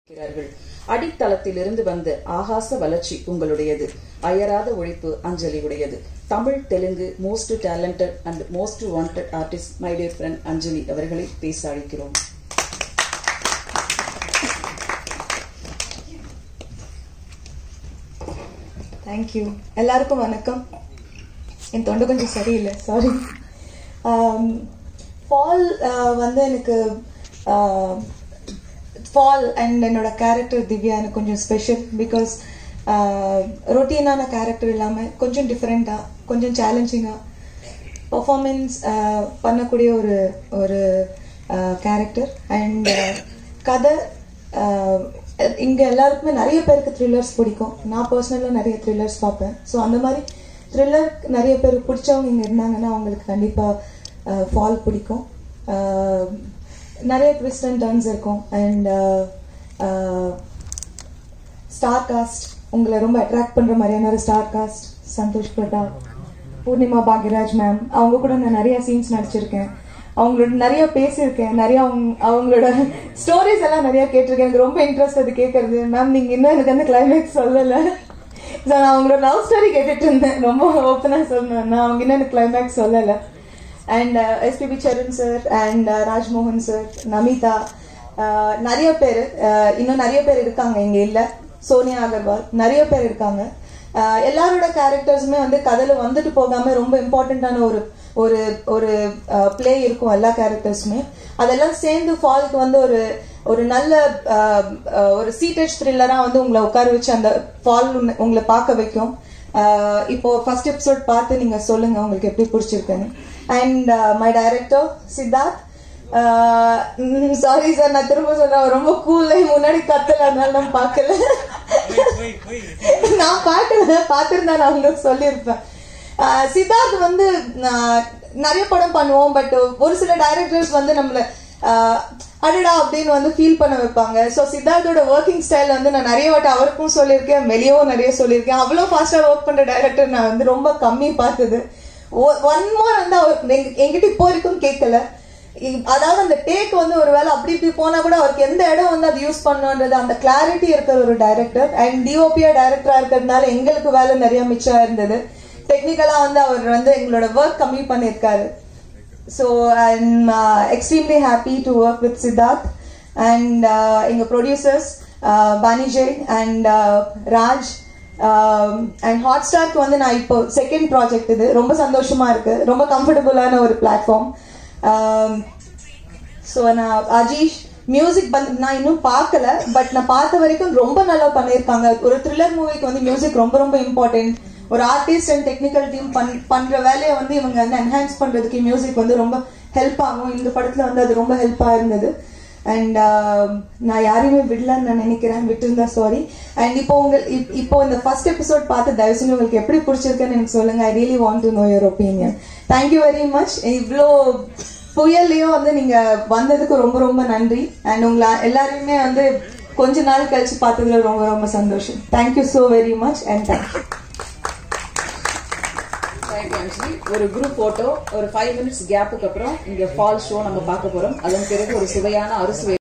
இருக்கிறார்கள் அடித்தளத்திலிருந்து வந்த ஆகாச வளர்ச்சி உங்களுடையது அயராத உழைப்பு அஞ்சலி உடையது Tamil Telugu most talented and most wanted artist my dear friend Anjali அவர்களை பேச அழைக்கிறோம் தேங்க்யூ எல்லாருக்கும் வணக்கம் என் தொண்டை கொஞ்சம் சரியில்லை சாரி ஃபால் வந்து எனக்கு ஃபால் அண்ட் என்னோட கேரக்டர் திவ்யா எனக்கு கொஞ்சம் ஸ்பெஷல் பிகாஸ் ரொட்டீனான கேரக்டர் இல்லாமல் கொஞ்சம் டிஃப்ரெண்ட்டாக கொஞ்சம் சேலஞ்சிங்காக பர்ஃபார்மன்ஸ் பண்ணக்கூடிய ஒரு ஒரு கேரக்டர் அண்ட் கதை இங்கே எல்லாருக்குமே நிறைய பேருக்கு த்ரில்லர்ஸ் பிடிக்கும் நான் பர்சனலாக நிறைய த்ரில்லர்ஸ் பார்ப்பேன் ஸோ அந்த மாதிரி த்ரில்லர் நிறைய பேர் பிடிச்சவங்க இங்கே இருந்தாங்கன்னா அவங்களுக்கு கண்டிப்பாக ஃபால் பிடிக்கும் நிறைய ட்விஸ்ட் அண்ட் டர்ன்ஸ் இருக்கும் அண்ட் ஸ்டார் காஸ்ட் உங்களை ரொம்ப அட்ராக்ட் பண்ணுற மாதிரியான ஒரு star cast Santhosh Prathap Poornima Bhagyaraj ma'am அவங்க கூட நான் நிறைய சீன்ஸ் நடிச்சிருக்கேன் அவங்களோட நிறைய பேசியிருக்கேன் நிறைய அவங்க அவங்களோட ஸ்டோரிஸ் எல்லாம் நிறைய கேட்டிருக்கேன் எனக்கு ரொம்ப இன்ட்ரெஸ்ட் அது கேட்கறது மேம் நீங்கள் இன்னும் எனக்கு வந்து கிளைமேக்ஸ் சொல்லலை ஸோ நான் அவங்களோட லவ் ஸ்டோரி கேட்டுட்டு இருந்தேன் ரொம்ப ஓப்பனாக சொன்னேன் நான் அவங்க இன்னும் எனக்கு கிளைமேக்ஸ் சொல்லலை and SPB Charan sir and Rajmohan sir Namitha நிறைய பேர் இன்னும் நிறைய பேர் இருக்காங்க இங்கே இல்லை சோனியா அகர்வால் நிறைய பேர் இருக்காங்க எல்லாரோட கேரக்டர்ஸுமே வந்து கதையில் வந்துட்டு போகாமல் ரொம்ப இம்பார்ட்டண்ட்டான ஒரு ஒரு ஒரு பிளே இருக்கும் எல்லா கேரக்டர்ஸுமே அதெல்லாம் சேர்ந்து ஃபால்க்கு வந்து ஒரு ஒரு நல்ல ஒரு சீட்டட் த்ரில்லராக வந்து உங்களை உட்கார வச்சு அந்த ஃபால் உங்களை பார்க்க வைக்கும் இப்போ ஃபர்ஸ்ட் எபிசோட் பார்த்து நீங்கள் சொல்லுங்கள் உங்களுக்கு எப்படி பிடிச்சிருக்குன்னு and my director Siddharth sorry sir நான் திரும்ப சொல்றேன் ரொம்ப கூல் முன்னாடி கத்தல அதனால நான் பார்க்கல நான் பார்க்கல பார்த்துருந்தா நான் உங்களுக்கு சொல்லியிருப்பேன் சித்தார்த் வந்து நிறைய படம் பண்ணுவோம் பட் ஒரு சில டைரக்டர்ஸ் வந்து நம்மள அடடா அப்படின்னு வந்து ஃபீல் பண்ண வைப்பாங்க ஸோ சித்தார்த்தோட ஒர்க்கிங் ஸ்டைல் வந்து நான் நிறைய வாட்டி அவருக்கும் சொல்லியிருக்கேன் வெளியவும் நிறைய சொல்லியிருக்கேன் அவ்வளோ ஃபாஸ்ட்டாக ஒர்க் பண்ணுற டைரக்டர் நான் வந்து ரொம்ப கம்மி பார்த்தது ஒன் மோர் வந்து அவர் எங்கிட்ட இப்போ வரைக்கும் கேட்கல அதாவது அந்த டேக் வந்து ஒரு வேலை அப்படி இப்படி போனா கூட அவருக்கு எந்த இடம் வந்து அது யூஸ் பண்ணுன்றது அந்த கிளாரிட்டி இருக்கிற ஒரு டைரக்டர் அண்ட் டிஓபியா டைரக்டரா இருக்கிறதுனால எங்களுக்கு வேலை நிறைய மிச்சம் இருந்தது டெக்னிக்கலா வந்து அவர் வந்து எங்களோட ஒர்க் கம்மி பண்ணியிருக்காரு so I'm extremely happy to work with Siddharth and எங்க producers Banijay and Raj and hot ஸ்டார்க்கு வந்து நான் இப்போ செகண்ட் ப்ராஜெக்ட் இது ரொம்ப சந்தோஷமா இருக்கு ரொம்ப கம்ஃபர்டபுளான ஒரு பிளாட்ஃபார்ம் ஸோ நான் அஜீஷ் மியூசிக் வந்து நான் இன்னும் பார்க்கல பட் நான் பார்த்த வரைக்கும் ரொம்ப நல்லா பண்ணியிருக்காங்க ஒரு த்ரில்லர் மூவிக்கு வந்து மியூசிக் ரொம்ப ரொம்ப இம்பார்ட்டன்ட் ஒரு ஆர்டிஸ்ட் அண்ட் டெக்னிக்கல் டீம் பண் பண்ற வேலையை வந்து இவங்க வந்து என்ஹான்ஸ் பண்றதுக்கு மியூசிக் வந்து ரொம்ப ஹெல்ப் ஆகும் இந்த படத்துல வந்து அது ரொம்ப ஹெல்ப்பாக இருந்தது அண்ட் நான் யாரையுமே விடலன்னு நான் நினைக்கிறேன் விட்டுருந்தா சாரி அண்ட் இப்போ உங்க இப்போ இந்த ஃபர்ஸ்ட் எபிசோட் பார்த்து தயவு செஞ்சு உங்களுக்கு எப்படி பிடிச்சிருக்குன்னு எனக்கு சொல்லுங்க I really want to know your opinion thank you very much இவ்வளோ புயல்லையும் வந்து நீங்க வந்ததுக்கு ரொம்ப ரொம்ப நன்றி அண்ட் உங்களை எல்லாரையுமே வந்து கொஞ்ச நாள் கழிச்சு பார்த்ததுல ரொம்ப ரொம்ப சந்தோஷம் thank you so very much and thank you ஒரு குரூப் போட்டோ ஒரு ஃபைவ் மினிட்ஸ் கேப்புக்கு அப்புறம் இங்க ஃபால் ஷோ நம்ம பார்க்க போறோம் அதன் பிறகு ஒரு சுவையான அறுசுவை